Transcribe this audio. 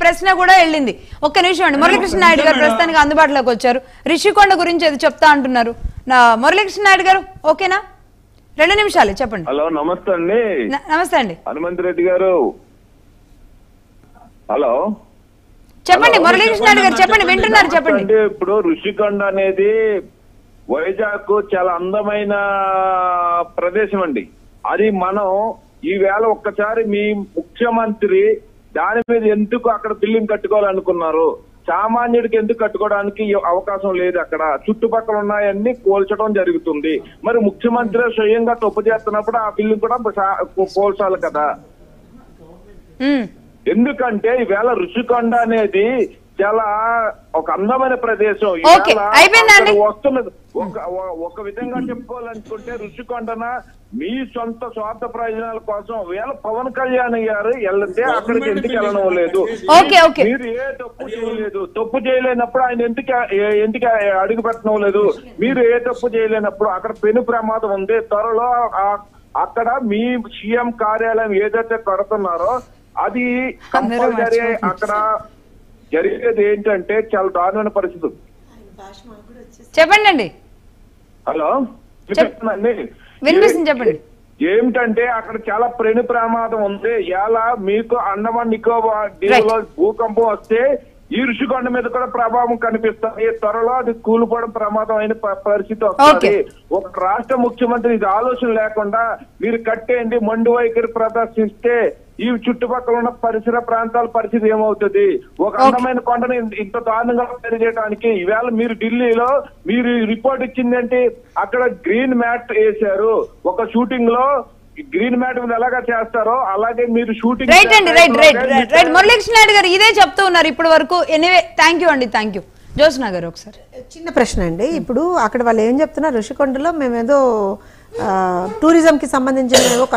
ప్రశ్న కూడా వెళ్ళింది ఒక్క నిమిషం అండి మురళీకృష్ణ నాయుడు గారు ప్రస్తుతానికి అందుబాటులోకి వచ్చారు రిషికొండ గురించి ఏదో చెప్తా అంటున్నారు నా మురళీకృష్ణ నాయుడు గారు ఓకేనా రెండు నిమిషాలు చెప్పండి హలో నమస్తే అండి న- నమస్తే అండి హనుమంత్ రెడ్డి గారు హలో చెప్పండి హలో. మురళీకృష్ణ నాయుడు గారు చెప్పండి వింటున్నారు చెప్పండి అంటే ఇప్పుడు ఋషికొండ అనేది వైజాగ్ చాలా అందమైన ప్రదేశం అండి అది మనం ఈవేళ ఒక్కసారి మీ ముఖ్యమంత్రి దాని మీద ఎందుకు అక్కడ బిల్డింగ్ కట్టుకోవాలనుకున్నారు సామాన్యుడికి ఎందుకు కట్టుకోవడానికి అవకాశం లేదు అక్కడ చుట్టుపక్కల ఉన్నాయన్నీ కోల్చడం జరుగుతుంది మరి ముఖ్యమంత్రి స్వయంగా తప్పు చేస్తున్నప్పుడు ఆ బిల్డింగ్ కూడా సా- కోల్చాలి కదా ఉమ్. ఎందుకంటే ఈవేళ ఋషికొండ అనేది చాలా ఒక అందమైన ప్రదేశం ఓకే, ఈవేళ అయిపోయిందండి. అక్కడ వస్తున్నది ఒక ఒక- ఒక విధంగా చెప్పుకోవాలనుకుంటే ఋషికొండన మీ సొంత స్వార్థ ప్రయోజనాల కోసం వేళ పవన్ కళ్యాణ్ గారు వెళ్తే అక్కడికి ఎందుకు వెళ్ళడం లేదు ఓకే, ఓకే. మీరు ఏ తప్పు చేయలేదు తప్పు చేయలేనప్పుడు ఆయన ఎందుకు ఏ- ఎందుకు అడుగు పెట్టడం లేదు మీరు ఏ తప్పు చేయలేనప్పుడు అక్కడ పెను ప్రమాదం ఉంది త్వరలో ఆ- అక్కడ మీ సీఎం కార్యాలయం ఏదైతే కడుతున్నారో అది కంపల్సరీ అక్కడ జరిగేది ఏంటంటే చాలా దారుణమైన పరిస్థితి చెప్పండి అండి హలో వినిపిస్తుందండి? వినిపిస్తుంది చెప్పండి ఏమిటంటే అక్కడ చాలా ప్రేణు ప్రమాదం ఉంది ఎలా మీకు అండమాన్ నికోబార్ దీవులో భూకంపం వస్తే ఈ ఋషికొండ మీద కూడా ప్రభావం కనిపిస్తుంది త్వరలో అది కూలిపోవడం ప్రమాదం అయిన ప- పరిస్థితి వస్తుంది Okay. ఒక రాష్ట్ర ముఖ్యమంత్రి ఇది ఆలోచన లేకుండా మీరు కట్టేయండి మొండి వైఖరి ప్రదర్శిస్తే ఈ చుట్టుపక్కల ఉన్న పరిసర ప్రాంతాల పరిస్థితి ఏమవుతుంది ఒక అందమైన కొండని ఇంత- ఇంత దారుణంగా పెరిగేయడానికి ఈవేళ మీరు ఢిల్లీలో మీరు రిపోర్ట్ ఇచ్చిందేంటి అక్కడ గ్రీన్ మ్యాట్ వేశారు ఒక షూటింగ్ లో గ్రీన్ మ్యాట్ మీద ఎలాగా చేస్తారో అలాగే మీరు షూటింగ్ రైట్ అండి right right right right Muralikrishna Naidu గారు ఇదే చెప్తూ ఉన్నారు ఇప్పటి వరకు ఎనీవే థ్యాంక్ యూ అండి థ్యాంక్ యూ జ్యోత్స్నా గారు ఒకసారి చిన్న ప్రశ్న అండి ఇప్పుడు అక్కడ వాళ్ళు ఏం చెప్తున్నారు ఋషికొండలో మేమేదో టూరిజం కి సంబంధించిన ఏవో